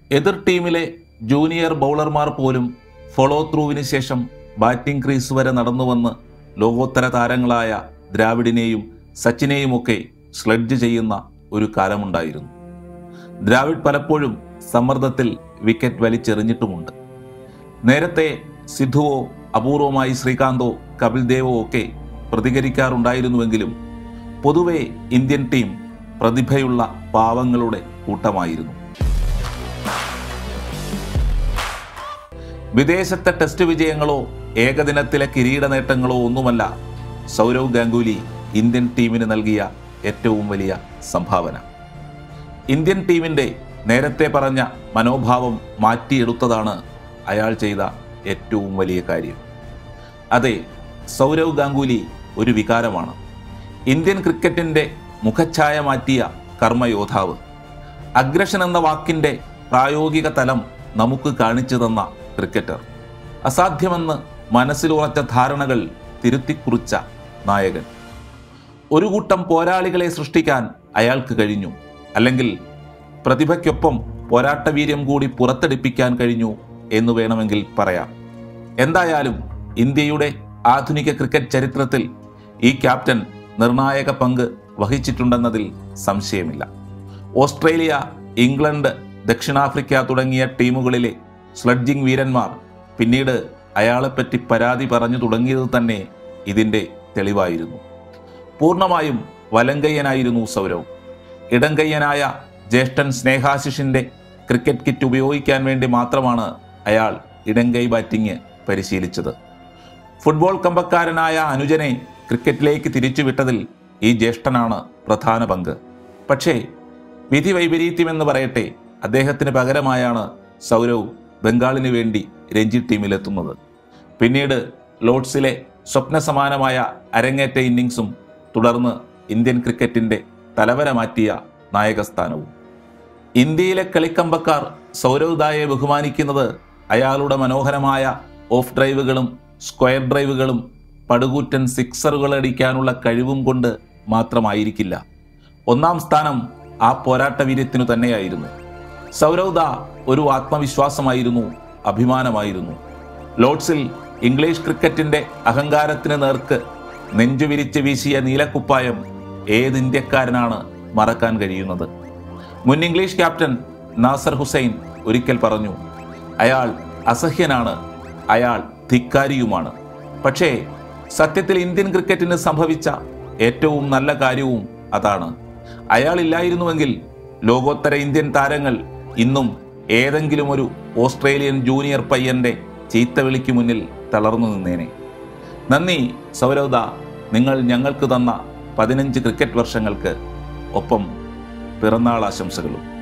എതിർ ടീമിലെ ജൂനിയർ ബൗളർമാർ പോലും ഫോളോ ത്രൂവിന് ശേഷം ബാറ്റിംഗ് ക്രീസ് വരെ നടന്നുവന്ന് ലോകോത്തര താരങ്ങളായ ദ്രാവിഡിനെയും സച്ചിനെയുമൊക്കെ സ്ലെഡ്ജ് ചെയ്യുന്ന ഒരു കാലമുണ്ടായിരുന്നു ദ്രാവിഡ് പലപ്പോഴും സമ്മർദ്ദത്തിൽ വിക്കറ്റ് വലിച്ചെറിഞ്ഞിട്ടുമുണ്ട് നേരത്തെ സിദ്ധുവോ അപൂർവമായി ശ്രീകാന്തോ കപിൽ ദേവോ ഒക്കെ പ്രതികരിക്കാറുണ്ടായിരുന്നുവെങ്കിലും പൊതുവെ ഇന്ത്യൻ ടീം പ്രതിഭയുള്ള പാവങ്ങളുടെ കൂട്ടമായിരുന്നു വിദേശത്തെ ടെസ്റ്റ് വിജയങ്ങളോ ഏകദിനത്തിലെ കിരീട നേട്ടങ്ങളോ ഒന്നുമല്ല സൗരവ് ഗാംഗുലി ഇന്ത്യൻ ടീമിന് നൽകിയ ഏറ്റവും വലിയ സംഭാവന ഇന്ത്യൻ ടീമിന്റെ നേരത്തെ പറഞ്ഞ മനോഭാവം മാറ്റിയെടുത്തതാണ് അയാൾ ചെയ്ത ഏറ്റവും വലിയ കാര്യം അതെ സൗരവ് ഗാംഗുലി ഒരു വികാരമാണ് ഇന്ത്യൻ ക്രിക്കറ്റിന്റെ മുഖച്ഛായ മാറ്റിയ കർമ്മയോദ്ധാവ് അഗ്രഷൻ എന്ന വാക്കിന്റെ പ്രായോഗിക തലം നമുക്ക് കാണിച്ചു തന്ന ക്രിക്കറ്റർ അസാധ്യമെന്ന് മനസ്സിലുറച്ച ധാരണകൾ തിരുത്തിക്കുറിച്ച നായകൻ ഒരു കൂട്ടം പോരാളികളെ സൃഷ്ടിക്കാൻ അയാൾക്ക് കഴിഞ്ഞു അല്ലെങ്കിൽ പ്രതിഭയ്ക്കൊപ്പം പോരാട്ടവീര്യം കൂടി പുറത്തെടുപ്പിക്കാൻ കഴിഞ്ഞു എന്ന് വേണമെങ്കിൽ പറയാം എന്തായാലും ഇന്ത്യയുടെ ആധുനിക ക്രിക്കറ്റ് ചരിത്രത്തിൽ ഈ ക്യാപ്റ്റൻ നിർണായക പങ്ക് വഹിച്ചിട്ടുണ്ടെന്നതിൽ സംശയമില്ല ഓസ്ട്രേലിയ ഇംഗ്ലണ്ട് ദക്ഷിണാഫ്രിക്ക തുടങ്ങിയ ടീമുകളിലെ സ്ലഡ്ജിംഗ് വീരന്മാർ പിന്നീട് അയാളെപ്പറ്റി പരാതി പറഞ്ഞു തുടങ്ങിയത് തന്നെ ഇതിന്റെ തെളിവായിരുന്നു പൂർണ്ണമായും വലങ്കയ്യനായിരുന്നു സൗരവ് ഇടങ്കയ്യനായ ജ്യേഷ്ഠൻ സ്നേഹാശിഷിന്റെ ക്രിക്കറ്റ് കിറ്റ് ഉപയോഗിക്കാൻ വേണ്ടി മാത്രമാണ് അയാൾ ഇടങ്കൈ ബാറ്റിംഗ് പരിശീലിച്ചത് ഫുട്ബോൾ കമ്പക്കാരനായ അനുജനെ ക്രിക്കറ്റിലേക്ക് തിരിച്ചുവിട്ടതിൽ ഈ ജ്യേഷ്ഠനാണ് പ്രധാന പങ്ക് പക്ഷേ വിധി വൈപരീത്യമെന്ന് പറയട്ടെ അദ്ദേഹത്തിന് പകരമായാണ് സൗരവ് ബംഗാളിന് വേണ്ടി രഞ്ജി ടീമിലെത്തുന്നത് പിന്നീട് ലോർഡ്സിലെ സ്വപ്ന സമാനമായ അരങ്ങേറ്റ ഇന്നിങ്സും തുടർന്ന് ഇന്ത്യൻ ക്രിക്കറ്റിന്റെ തലവര മാറ്റിയ നായകസ്ഥാനവും ഇന്ത്യയിലെ കളിക്കമ്പക്കാർ സൗരവ് ദായെ ബഹുമാനിക്കുന്നത് അയാളുടെ മനോഹരമായ ഓഫ് ഡ്രൈവുകളും സ്ക്വയർ ഡ്രൈവുകളും പടുകൂറ്റൻ സിക്സറുകൾ അടിക്കാനുള്ള കഴിവും കൊണ്ട് മാത്രമായിരിക്കില്ല ഒന്നാം സ്ഥാനം ആ പോരാട്ട വീര്യത്തിനു തന്നെയായിരുന്നു സൗരവ് ദാ ഒരു ആത്മവിശ്വാസമായിരുന്നു അഭിമാനമായിരുന്നു ലോർഡ്സിൽ ഇംഗ്ലീഷ് ക്രിക്കറ്റിന്റെ അഹങ്കാരത്തിന് നേർക്ക് നെഞ്ചുവിരിച്ച് വീശിയ നീലക്കുപ്പായം ഏത് ഇന്ത്യക്കാരനാണ് മറക്കാൻ കഴിയുന്നത് മുൻ ഇംഗ്ലീഷ് ക്യാപ്റ്റൻ നാസർ ഹുസൈൻ ഒരിക്കൽ പറഞ്ഞു അയാൾ അസഹ്യനാണ് അയാൾ ധിക്കാരിയുമാണ് പക്ഷേ സത്യത്തിൽ ഇന്ത്യൻ ക്രിക്കറ്റിന് സംഭവിച്ച ഏറ്റവും നല്ല കാര്യവും അതാണ് അയാളില്ലായിരുന്നുവെങ്കിൽ ലോകോത്തര ഇന്ത്യൻ താരങ്ങൾ ഇന്നും ഏതെങ്കിലും ഒരു ഓസ്ട്രേലിയൻ ജൂനിയർ പയ്യന്റെ ചീത്തവിളിക്ക് മുന്നിൽ തളർന്നു നിന്നേനെ നന്ദി സൗരവ്ദ നിങ്ങൾ ഞങ്ങൾക്ക് തന്ന പതിനഞ്ച് ക്രിക്കറ്റ് വർഷങ്ങൾക്ക് ഒപ്പം പിറന്നാൾ ആശംസകളും